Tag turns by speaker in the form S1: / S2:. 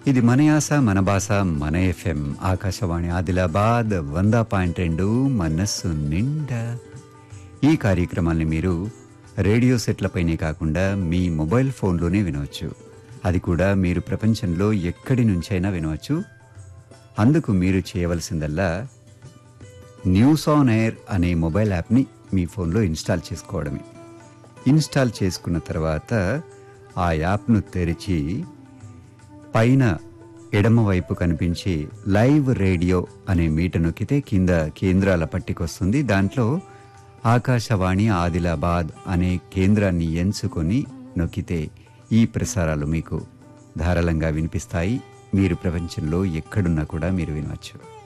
S1: ఇది మన యాస మన భాష మన ఎఫ్ఎం ఆకాశవాణి ఆదిలాబాద్ వంద పాయింట్ రెండు మనస్సు నిండా ఈ కార్యక్రమాల్ని మీరు రేడియో సెట్లపైనే కాకుండా మీ మొబైల్ ఫోన్లోనే వినవచ్చు అది కూడా మీరు ప్రపంచంలో ఎక్కడి నుంచైనా వినవచ్చు అందుకు మీరు చేయవలసిందల్లా న్యూస్ ఆన్ ఎయిర్ అనే మొబైల్ యాప్ని మీ ఫోన్లో ఇన్స్టాల్ చేసుకోవడమే ఇన్స్టాల్ చేసుకున్న తర్వాత ఆ యాప్ను తెరిచి పైన ఎడమ వైపు కనిపించే లైవ్ రేడియో అనే మీట నొక్కితే కింద కేంద్రాల పట్టికొస్తుంది దాంట్లో ఆకాశవాణి ఆదిలాబాద్ అనే కేంద్రాన్ని ఎంచుకొని నొక్కితే ఈ ప్రసారాలు మీకు ధారాళంగా వినిపిస్తాయి మీరు ప్రపంచంలో ఎక్కడున్నా కూడా మీరు వినవచ్చు